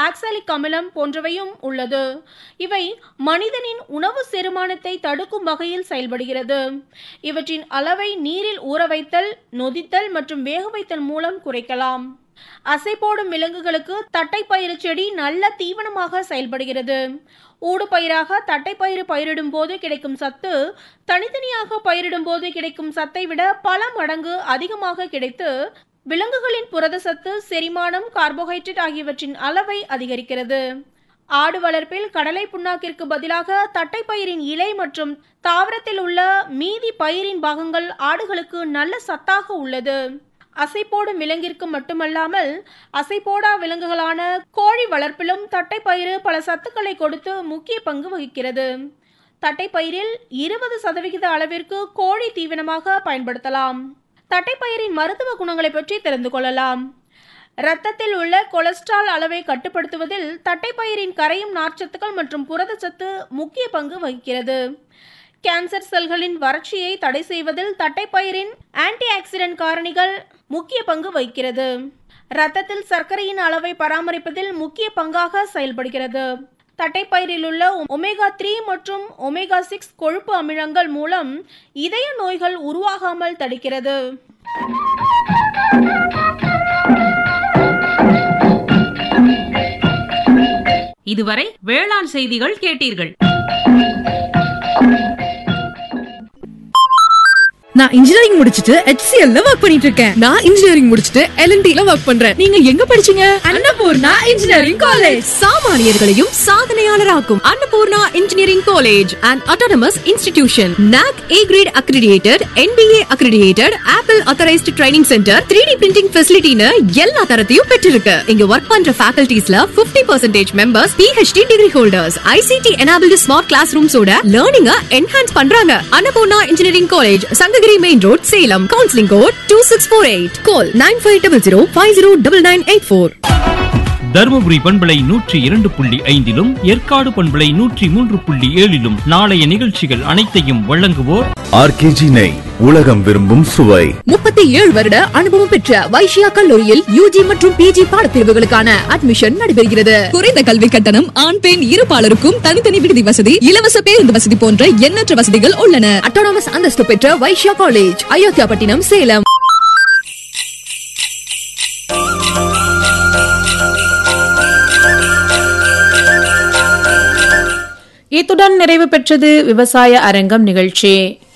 oxalic அமிலம் போன்றவையும் உள்ளது இவை மனிதனின் உணவு செரிமானத்தை தடுக்கும் வகையில் செயல்படுகிறது இவற்றின் அளவை நீரில் ஊற வைத்தல் நொதித்தல் மற்றும் வேக வைத்தல் மூலம் குறைக்கலாம் அசை போடும் விலங்குகளுக்கு தட்டைப்பயிறு செடி நல்ல தீவனமாக செயல்படுகிறது ஊடுபயிராக தட்டைப்பயிறு பயிரிடும் போது கிடைக்கும் சத்து தனித்தனியாக பயிரிடும் போது கிடைக்கும் சத்தை விட பல மடங்கு அதிகமாக கிடைத்து விலங்குகளின் புரத சத்து செரிமானம் கார்போஹைட்ரேட் ஆகியவற்றின் அளவை அதிகரிக்கிறது ஆடு வளர்ப்பில் கடலை புண்ணாக்கிற்கு பதிலாக தட்டைப்பயிரின் இலை மற்றும் தாவரத்தில் உள்ள மீதி பயிரின் பாகங்கள் ஆடுகளுக்கு நல்ல சத்தாக உள்ளது அசைப்போடும் விலங்கிற்கு மட்டுமல்லாமல் அசைப்போடா விலங்குகளான கோழி வளர்ப்பிலும் தட்டைப்பயிறு பல சத்துக்களை கொடுத்து முக்கிய பங்கு வகிக்கிறது தட்டைப்பயிரில் இருபது சதவிகித அளவிற்கு கோழி தீவனமாக பயன்படுத்தலாம் தட்டைப்பயிரின் மருத்துவ குணங்களை பற்றி தெரிந்து கொள்ளலாம் இரத்தத்தில் உள்ள கொலஸ்ட்ரால் அளவை கட்டுப்படுத்துவதில் தட்டைப்பயிரின் கரையும் நார்ச்சத்துக்கள் மற்றும் புரதச்சத்து முக்கிய பங்கு வகிக்கிறது கேன்சர் செல்களின் வறட்சியை தடை செய்வதில் தட்டைப்பயிரின் ஆன்டி ஆக்சிடென்ட் காரணிகள் முக்கிய பங்கு வகிக்கிறது இரத்தத்தில் சர்க்கரையின் அளவை பராமரிப்பதில் முக்கிய பங்காக செயல்படுகிறது தட்டைப்பயிரில் உள்ள ஒமேகா த்ரீ மற்றும் ஒமேகா சிக்ஸ் கொழுப்பு அமிலங்கள் மூலம் இதய நோய்கள் உருவாகாமல் தடுக்கிறது இதுவரை வேளாண் செய்திகள் கேட்டீர்கள் நான் இன்ஜினியரிங் முடிச்சிட்டு HCL ல ஒர்க் பண்ணிட்டு இருக்கேன் நான் இன்ஜினியரிங் முடிச்சிட்டு எல்என்டி ல ஒர்க் பண்றேன் நீங்க எங்க படிச்சீங்க அன்னபூர்ணா இன்ஜினியரிங் காலேஜ் சாமானியர்களையும் சாதனையாளராக்கும் Annapoorna engineering college and autonomous institution NAC A grade accredited NBA accredited Apple authorised training centre three D printing ஃபெசிலிட்டின்னு எல்லா தரத்தையும் பெற்றிருக்கு இங்க ஒர்க் பண்ற ஃபேக்கல்டிஸ்ல 50% percentage members PhD degree holders ICT enabled smart class ரூம்ஸோட லேர்னிங்க என்ஹான்ஸ் பண்றாங்க Annapoorna engineering college Sankagiri main road Salem counselling code two six four eight call nine five double zero five zero double nine eight four Dharmapuri பண்பலை நூற்றி இரண்டு புள்ளி ஐந்திலும் ஏற்காடு பண்பலை நூற்றி மூன்று புள்ளி ஏழிலும் நாளைய நிகழ்ச்சிகள் அனைத்தையும் வழங்குவோர் ஆர்கேஜி நெய் உலகம் விரும்பும் சுவை முப்பத்தி ஏழு வருட அனுபவம் பெற்ற வைஷ்யா கல்லூரியில் யூஜி மற்றும் பிஜி பாடப்பிரிவுகளுக்கான அட்மிஷன் நடைபெறுகிறது குறைந்த கல்வி கட்டணம் ஆண் பெண் இருபாலருக்கும் தனித்தனி விடுதி வசதி இலவச பேருந்து வசதி போன்ற எண்ணற்ற வசதிகள் உள்ளன அட்டானமஸ் அந்தஸ்து பெற்ற வைஷ்யா காலேஜ் அயோத்தியாபட்டினம் சேலம் இத்துடன் நிறைவு பெற்றது விவசாய அரங்கம் நிகழ்ச்சி